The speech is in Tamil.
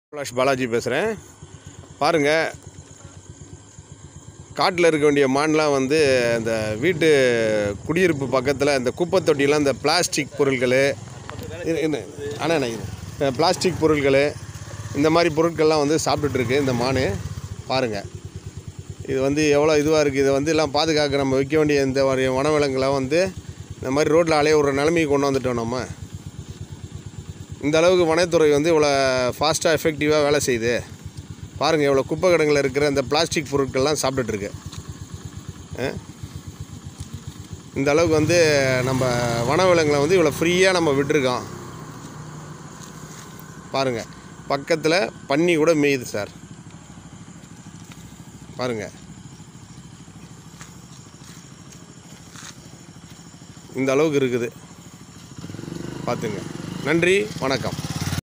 பிரகாஷ் பாலாஜி பேசுகிறேன் பாருங்கள் காட்டில் இருக்க வேண்டிய மான்லாம் வந்து இந்த வீட்டு குடியிருப்பு பக்கத்தில் இந்த குப்பை தொட்டிலாம் இந்த பிளாஸ்டிக் பொருட்கள் அண்ணா அண்ணா இது இந்த பிளாஸ்டிக் பொருட்கள் இந்த மாதிரி பொருட்கள்லாம் வந்து சாப்பிட்டுட்டு இருக்கு இந்த மான் பாருங்கள் இது வந்து எவ்வளோ இதுவாக இருக்குது இதை வந்து எல்லாம் பாதுகாக்க நம்ம வைக்க வேண்டிய இந்த மாதிரி வனவிலங்குகளை வந்து இந்த மாதிரி ரோட்டில் அலைய விடுற நிலைமைக்கு கொண்டு வந்துட்டோம் நம்ம இந்த அளவுக்கு வனத்துறை வந்து இவ்வளோ ஃபாஸ்ட்டாக எஃபெக்டிவாக வேலை செய்யுது பாருங்கள் எவ்வளோ குப்பை கிடங்கில் இருக்கிற இந்த பிளாஸ்டிக் பொருட்கள்லாம் சாப்பிட்டுட்ருக்கு இந்த அளவுக்கு வந்து நம்ம வனவிலங்குகளை வந்து இவ்வளோ ஃப்ரீயாக நம்ம விட்டுருக்கோம் பாருங்கள் பக்கத்தில் பன்னி கூட மேயுது சார் பாருங்கள் இந்த அளவுக்கு இருக்குது பார்த்துங்க நன்றி வணக்கம்